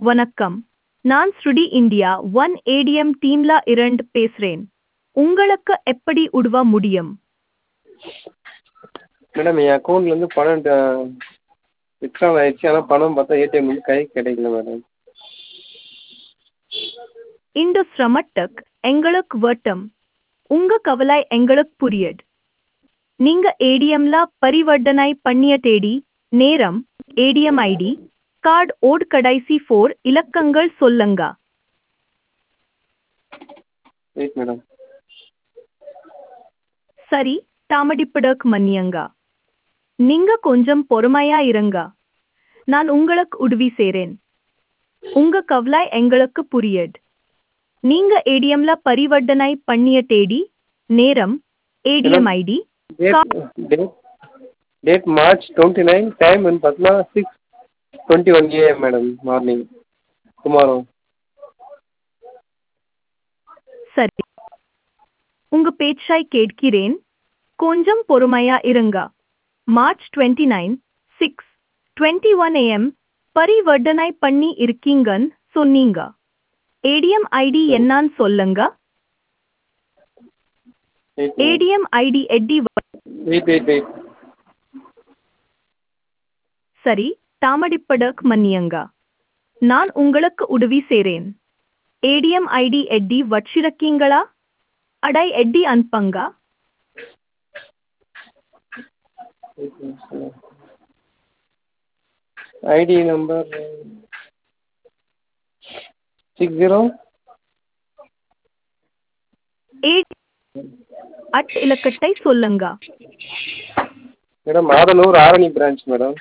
வணக்கம் நான் ஸ்ருடி இந்தியா ஒன் ஏடிஎம் டீம்ல இருந்து பேசுறேன் உங்களுக்கு எப்படி உதவ முடியும் மேடம் என் அக்கௌண்ட்லேருந்து பணம் வித்ட்ராவல் ஆயிடுச்சு ஆனால் பணம் பார்த்தா ஏடிஎம் வந்து கைக்கு கிடைக்கல மேடம் இந்த சிரமத்துக்கு எங்களுக்கு வட்டம் உங்க கவலை எங்களுக்கு புரியுது நீங்க ஏடிஎம்ல பரிவர்த்தனை பண்ணிய தேதி நேரம் ஏடிஎம் ஐடி கார்டு ஓட் கடைசி ஃபோர் இலக்கங்கள் சொல்லுங்க வெயிட் மேடம் சரி தாமடிப்படக் மன்னியங்க நீங்க கொஞ்சம் பொறுமையா இருங்க நான் உங்களுக்கு உதவி செய்றேன் உங்க கவலை எங்களுக்கு புரியுது நீங்க ஏடிஎம்ல பரிவர்த்தனை பண்ணிய தேதி நேரம் ATM ID date date date March twenty nine time வந்து பார்த்தீங்கன்னா six twenty one AM madam morning tomorrow சரி உங்க பேச்சாய் கேட்கிறேன் கொஞ்சம் பொறுமையா இருங்க March twenty nine six twenty one AM பரிவர்த்தனை பண்ணி இருக்கீங்கன்னு சொன்னீங்க ஏடிஎம் ஐடி என்னன்னு சொல்லுங்க வெயிட் ஏடிஎம் ஐடி எட்டி வ- வெயிட் வெயிட் வெயிட் சரி தாமடிப்படக் மன்னியங்க நான் உங்களுக்கு உதவி செய்றேன் ஏடிஎம் ஐடி எட்டி வச்சிருக்கீங்களா அடை எட்டி அனுப்பங்க ஐடி நம்பர் சிக்ஸ் ஜீரோ ஏடி அட் இலக்கத்தை சொல்லுங்க madam Athanur Arani branch madam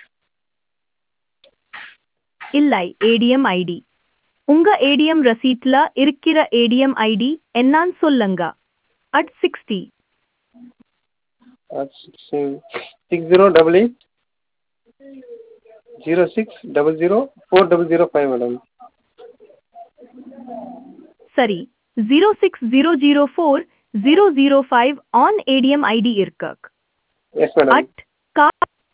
இல்லை ஏடிஎம் ஐடி உங்க ஏடிஎம் ரசீட்ல இருக்கிற ஏடிஎம் ஐடி என்னன்னு சொல்லுங்க அட் sixty six zero double eight zero six double zero four double zero five madam சரி zero six zero zero four zero zero five ஆன் ஏடிஎம் ஐடி இருக்கு எஸ் மேடம் அட் கா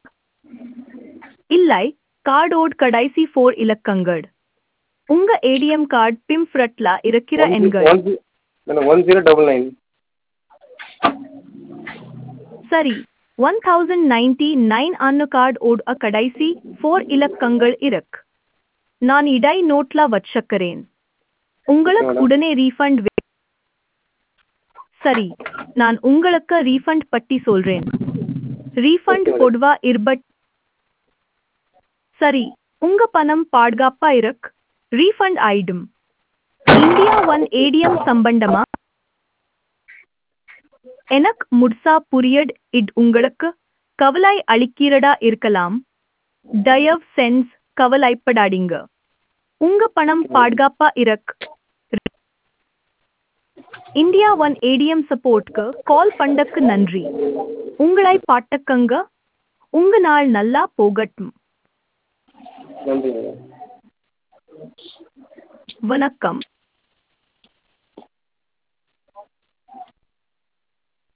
இல்லை கார்டோட் கடைசி ஃபோர் இலக்கங்கள் உங்க ஏடிஎம் கார்டு பிம்ஃப்ரட்ல இருக்கிற எண்கள் one madam one zero double nine சரி ஒன் தௌசண்ட் நைன்டி நைன் அன்னு கார்டு ஓட் அ கடைசி ஃபோர் இலக்கங்கள் இருக்கு நான் இடை நோட்ல வச்சுக்கிறேன் உங்களுக்கு மேடம். உடனே ரீஃபண்ட் சரி நான் உங்களுக்கு ரீஃபண்ட் பட்டி சொல்றேன் ரீஃபண்ட் Okay, madam. பொதுவா இருபட் சரி உங்க பணம் பாதுகாப்பா இருக்கு ரீஃபண்ட் ஆயிடும் இந்தியா ஒன் ஏடிஎம் சம்பந்தமா எனக்கு முட்சா புரியட் இட் உங்களுக்கு கவலை அளிக்கிறதா இருக்கலாம் தயவு சென்ஸ் கவலைப்படாதீங்க உங்க பணம் பாதுகாப்பா இருக்கு இந்தியா ஒன் ஏடிஎம் சப்போர்ட்க்கு கால் பண்ணக்கு நன்றி உங்களை பாட்டக்கங்க உங்க நாள் நல்லா போகட்டும் நன்றி மேடம் வணக்கம்